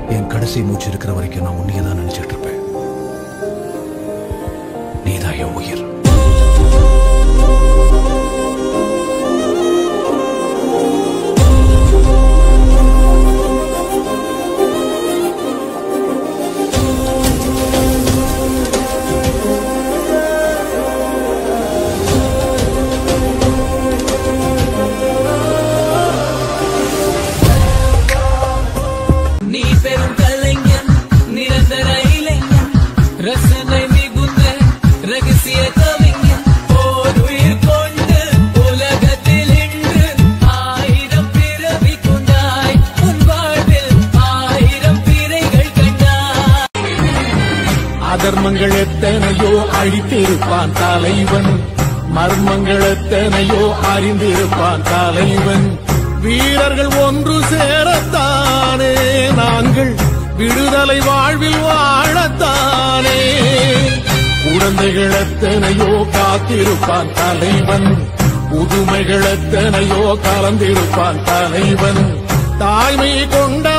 என் கடைசி மூச்சு இருக்கிற வரைக்கும் நான் உன்னையே தான் நினைச்சிட்டு இருப்பேன் நீதான் என் உயிர் நீ பெரும் கலைஞன் நிரந்தர இளைஞன் ரசனை மிகுந்த ரகசிய கவிஞன் ஓர் உயிர் கொண்டு உலகத்தில் இன்று ஆயிரம் பிறவி கொண்டாய் உன் வாழ்வில் ஆயிரம் பிறைகள் கண்டாய் அதர்மங்கள் எத்தனையோ அழித்திருப்பான் தலைவன் மர்மங்கள் எத்தனையோ அறிந்திருப்பான் தலைவன் வீரர்கள் ஒன்று சேரத்தானே நாங்கள் விடுதலை வாழ்வில் வாழத்தானே குழந்தைகள் எத்தனையோ காத்திருப்பான் தலைவன் புதுமைகள் எத்தனையோ கலந்திருப்பான் தலைவன் தாய்மை கொண்ட